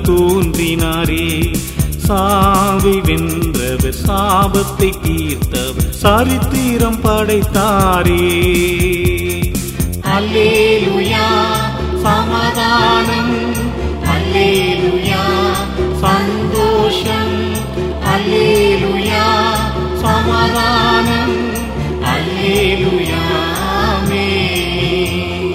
வல்லவர் தோன்றினாரே சாவை வென்றவர் சாபத்தை தீர்த்தவர் சரித்திரம் படைத்தாரே அல்லேலுயா சமாதானம் அல்லேலுயா சந்தோஷம் அல்லேலுயா சமாதானம் அல்லேலுயா ஆமென்.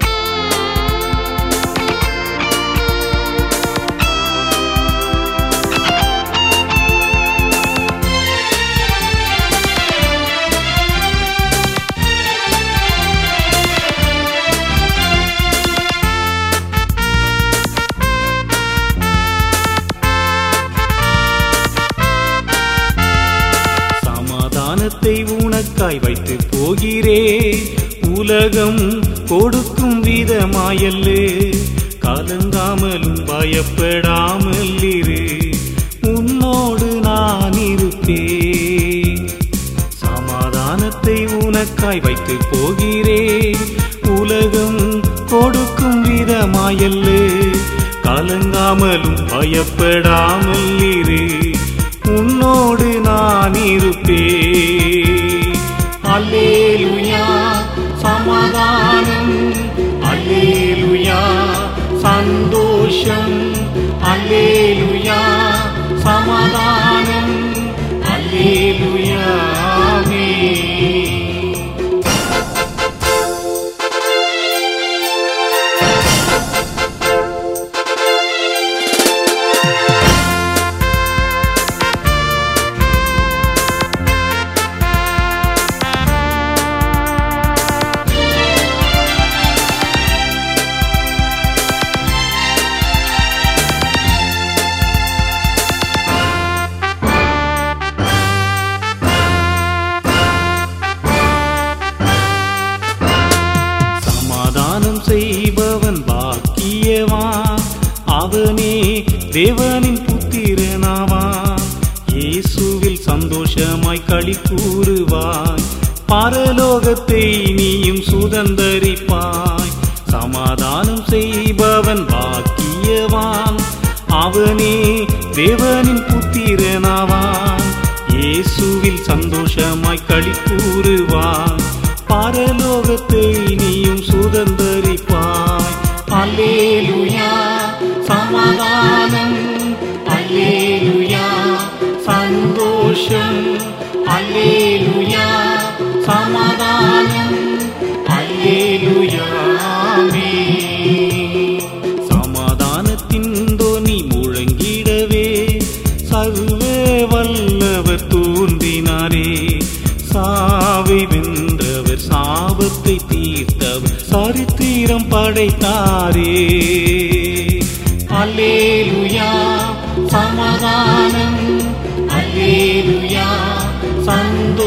சமாதானத்தை உனக்காய் வைத்து போகிறே உலகம் கொடுக்கும் விதமாயல்லு கலங்காமலும் பயப்படாமல் இரு உன்னோடு நான் இருப்பேன் சமாதானத்தை உனக்காய் வைத்து போகிறே உலகம் கொடுக்கும் விதமாயல்லு கலங்காமலும் பயப்படாமல் இரு உன்னோடு நான் இருப்பேன் அல்லேலுயா சமாதானம் அல்லேலுயா சந்தோஷம் அல்லேலுயா சமாதானம் அல்லேலுயா ஆமென். சமாதானம் செய்பவன் பாக்கியவான் அவனே தேவனின் புத்திரனாவான் இயேசுவில் சந்தோஷமாய் களி கூறுவாய் பரலோகத்தை நீயும் சுதந்தரிப்பாய் சமாதானம் செய்பவன் பாக்கியவான் அவனே தேவனின் புத்திரனாவான் இயேசுவில் சந்தோஷமாய் களி கூறுவாய் பரலோகத்தை நீயும் சுதந்தரிப்பாய் அல்லேலுயா சமாதானம் அல்லேலுயா சந்தோஷம் அல்லேலுயா சமாதானம் அல்லேலுயா ஆமென். சமாதானத்தின் தோனி முழங்கிடவே சர்வ வல்லவர் தோன்றினாரே சாவை வென்றவர் சாபத்தை தீர்த்தவர் சரித்திரம் படைத்தாரே அல்லேலுயா சமாதானம் அல்லேலுயா சந்தோஷம்